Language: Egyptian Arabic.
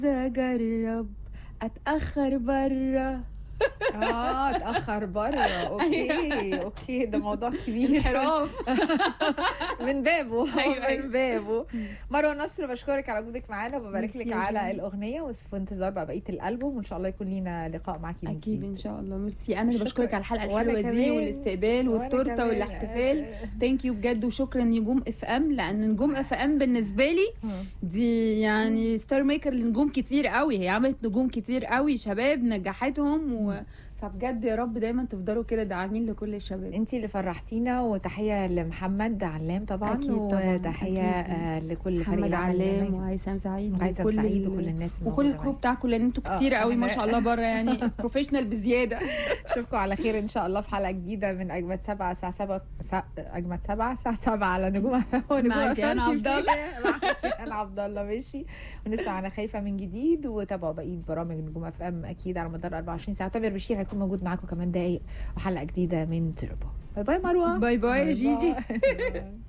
اجرب اتاخر بره اه اتاخر بره اوكي اوكي ده موضوع كبير انحراف من بابه أيوة، أيوة. من بابه مروه نصر بشكرك على وجودك معانا وببارك ميرسي لك يا على جميل. الاغنيه وفي انتظار بقى بقيه الالبوم وان شاء الله يكون لينا لقاء معاكي من اكيد جديد. ان شاء الله ميرسي انا اللي شكراً. بشكرك على الحلقه وأنا الحلوه دي كمان. والاستقبال وأنا والتورته كمان. والاحتفال ثانك يو بجد وشكرا نجوم اف ام لان نجوم اف ام بالنسبه لي مم. دي يعني ستار ميكر لنجوم كتير قوي هي عملت نجوم كتير قوي شباب نجحتهم و... فبجد يا رب دايما تفضلوا كده داعمين لكل الشباب انتي اللي فرحتينا وتحيه لمحمد علام طبعا أكيد طبعاً، وتحيه أكيد. آه لكل فريق محمد العمل علام هناك. وهيثم سعيد وهيثم وكل سعيد ال- وكل الناس وكل الموجودة الكروب بتاعكم لان انتوا آه، كتير قوي ما إحنا- شاء الله بره يعني بروفيشنال بزياده اشوفكم على خير ان شاء الله في حلقه جديده من اجمد سبعه الساعه 7 اجمد سبعه الساعه 7 على نجوم ونجوم مع جيهان FM عبد الله. مع جيهان عبد الله ماشي ونسمع انا خايفه من جديد وتابعوا بقيه برامج نجوم اف ام اكيد على مدار 24 ساعه تامر بشير هيكون موجود معاكم كمان دقايق وحلقه جديده من تربو باي باي مروه باي باي يا جيجي باي.